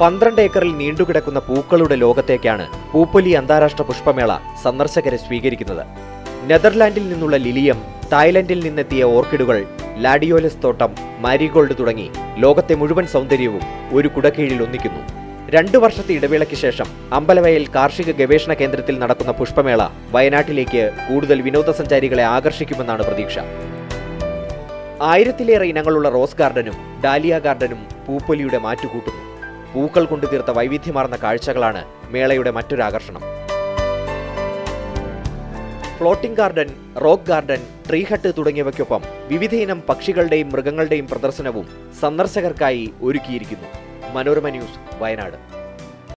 പന്ത്രണ്ട് ഏക്കറിൽ നീണ്ടുകിടക്കുന്ന പൂക്കളുടെ ലോകത്തേക്കാണ് പൂപ്പൊലി അന്താരാഷ്ട്ര പുഷ്പമേള സന്ദർശകരെ സ്വീകരിക്കുന്നത് നെതർലാൻഡിൽ നിന്നുള്ള ലിലിയം തായ്ലൻഡിൽ നിന്നെത്തിയ ഓർക്കിഡുകൾ ലാഡിയോലസ് തോട്ടം മാരിഗോൾഡ് തുടങ്ങി ലോകത്തെ മുഴുവൻ സൗന്ദര്യവും ഒരു കുടക്കീഴിൽ ഒന്നിക്കുന്നു രണ്ടു വർഷത്തെ ഇടവേളയ്ക്ക് ശേഷം അമ്പലവയൽ കാർഷിക ഗവേഷണ കേന്ദ്രത്തിൽ നടക്കുന്ന പുഷ്പമേള വയനാട്ടിലേക്ക് കൂടുതൽ വിനോദസഞ്ചാരികളെ ആകർഷിക്കുമെന്നാണ് പ്രതീക്ഷ ആയിരത്തിലേറെ ഇനങ്ങളുള്ള റോസ് ഗാർഡനും ഡാലിയ ഗാർഡനും പൂപ്പൊലിയുടെ മാറ്റുകൂട്ടുന്നു പൂക്കൾ കൊണ്ട് തീർത്ത വൈവിധ്യമാർന്ന കാഴ്ചകളാണ് മേളയുടെ മറ്റൊരാകർഷണം floating garden rock garden tree hut തുടങ്ങിയവയ്ക്കൊപ്പം വിവിധയിനം പക്ഷികളുടെയും മൃഗങ്ങളുടെയും പ്രദർശനവും സന്ദർശകർക്കായി ഒരുക്കിയിരിക്കുന്നു മനോരമ ന്യൂസ് വയനാട്